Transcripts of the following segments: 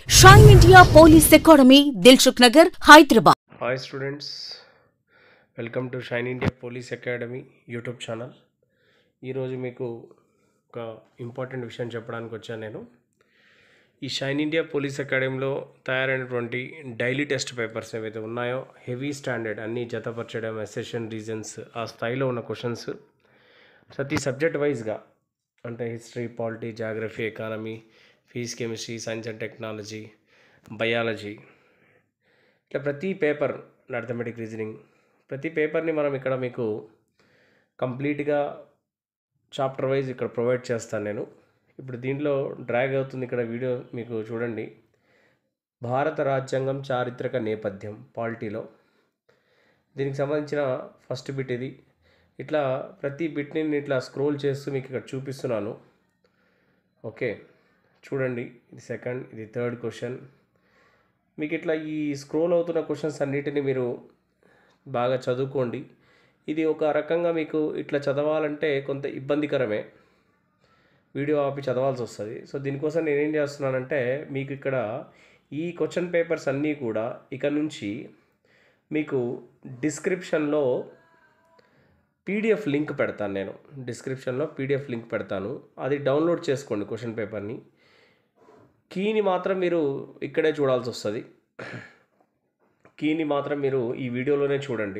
shine India police academy Dilsukh Nagar Hyderabad hi students welcome to Shine India police academy YouTube channel ఈరోజు మీకు ఒక important విషయం చెప్పడానికి వచ్చాను నేను ఈ షైన్ ఇండియా పోలీస్ అకాడమీలో తయారైనటువంటి డైలీ టెస్ట్ పేపర్స్ ఏవైతే ఉన్నాయో హెవీ స్టాండర్డ్ అన్నీ జతపరచడం అసెషన్ రీజన్స్ ఆ స్థాయిలో ఉన్న క్వశ్చన్స్ ప్రతి సబ్జెక్ట్ వైజ్గా అంటే history polity geography economy physics chemistry science and technology biology ఇట్లా ప్రతి పేపర్ అర్థమెటిక్ రీజనింగ్ ప్రతి పేపర్ని మనం ఇక్కడ మీకు కంప్లీట్గా చాప్టర్ వైజ్ ఇక్కడ ప్రొవైడ్ చేస్తాను నేను ఇప్పుడు దీంట్లో డ్రాగ్ అవుతుంది ఇక్కడ వీడియో మీకు చూడండి భారత రాజ్యాంగం చారిత్రక నేపథ్యం పాలిటీలో దీనికి సంబంధించిన ఫస్ట్ బిట్ ఇది ఇట్లా ప్రతి బిట్ని నేను ఇట్లా స్క్రోల్ చేస్తూ మీకు ఇక్కడ చూపిస్తున్నాను ఓకే చూడండి ఇది సెకండ్ ఇది థర్డ్ క్వశ్చన్ మీకు ఇట్లా ఈ స్క్రోల్ అవుతున్న క్వశ్చన్స్ అన్నిటిని మీరు బాగా చదువుకోండి ఇది ఒక రకంగా మీకు ఇట్లా చదవాలంటే కొంత ఇబ్బందికరమే వీడియో ఆపి చదవాల్సి వస్తుంది సో దీనికోసం నేనేం చేస్తున్నానంటే మీకు ఇక్కడ ఈ క్వశ్చన్ పేపర్స్ అన్నీ కూడా ఇక నుంచి మీకు డిస్క్రిప్షన్లో పీడిఎఫ్ లింక్ పెడతాను నేను డిస్క్రిప్షన్లో పీడిఎఫ్ లింక్ పెడతాను అది డౌన్లోడ్ చేసుకోండి క్వశ్చన్ పేపర్ని కీని మాత్రం మీరు ఇక్కడే చూడాల్సి వస్తుంది కీని మాత్రం మీరు ఈ వీడియోలోనే చూడండి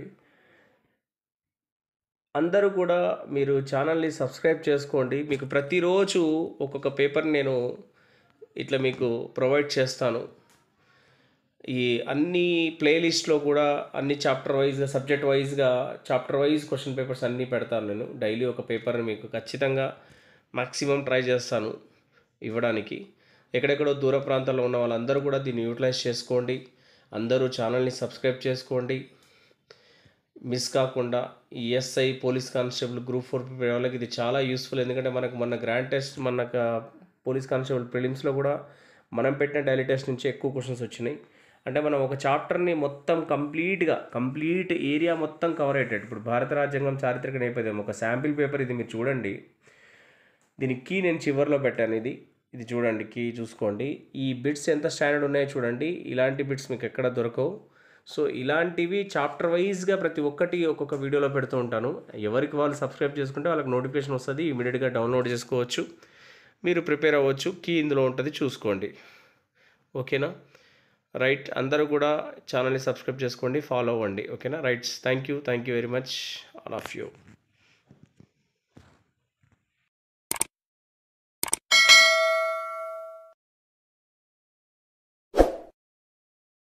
అందరూ కూడా మీరు ఛానల్ని సబ్స్క్రైబ్ చేసుకోండి మీకు ప్రతిరోజు ఒక్కొక్క పేపర్ నేను ఇట్లా మీకు ప్రొవైడ్ చేస్తాను ఈ అన్ని ప్లేలిస్ట్లో కూడా అన్ని చాప్టర్ వైజ్గా సబ్జెక్ట్ వైజ్గా చాప్టర్ వైజ్ క్వశ్చన్ పేపర్స్ అన్నీ పెడతాను నేను డైలీ ఒక పేపర్ని మీకు ఖచ్చితంగా మ్యాక్సిమం ట్రై చేస్తాను ఇవ్వడానికి ఎక్కడెక్కడో దూర ప్రాంతాల్లో ఉన్న వాళ్ళందరూ కూడా దీన్ని యూటిలైజ్ చేసుకోండి అందరూ ఛానల్ని సబ్స్క్రైబ్ చేసుకోండి మిస్ కాకుండా ఈ SI police constable group four prepare వాళ్ళకి ఇది చాలా యూస్ఫుల్ ఎందుకంటే మనకు మన గ్రాండ్ టెస్ట్ మనకు పోలీస్ కానిస్టేబుల్ ప్రిలిమ్స్లో కూడా మనం పెట్టిన డైలీ టెస్ట్ నుంచి ఎక్కువ క్వశ్చన్స్ వచ్చినాయి అంటే మనం ఒక చాప్టర్ని మొత్తం కంప్లీట్గా కంప్లీట్ ఏరియా మొత్తం కవర్ అయ్యేటట్టు ఇప్పుడు భారత రాజ్యాంగం చారిత్రక నేపథ్యం ఒక శాంపిల్ పేపర్ ఇది మీరు చూడండి దీని కీ నేను చివర్లో పెట్టాను ఇది ఇది చూడండి కీ చూసుకోండి ఈ బిట్స్ ఎంత స్టాండర్డ్ ఉన్నాయో చూడండి ఇలాంటి బిట్స్ మీకు ఎక్కడ దొరకవు సో ఇలాంటివి చాప్టర్ వైజ్గా ప్రతి ఒక్కటి ఒక్కొక్క వీడియోలో పెడుతూ ఉంటాను ఎవరికి వాళ్ళు సబ్స్క్రైబ్ చేసుకుంటే వాళ్ళకి నోటిఫికేషన్ వస్తుంది ఇమీడియట్గా డౌన్లోడ్ చేసుకోవచ్చు మీరు ప్రిపేర్ అవ్వచ్చు కీ ఇందులో ఉంటుంది చూసుకోండి ఓకేనా రైట్ అందరూ కూడా ఛానల్ని సబ్స్క్రైబ్ చేసుకోండి ఫాలో అవ్వండి ఓకేనా rights thank you thank you very much all of you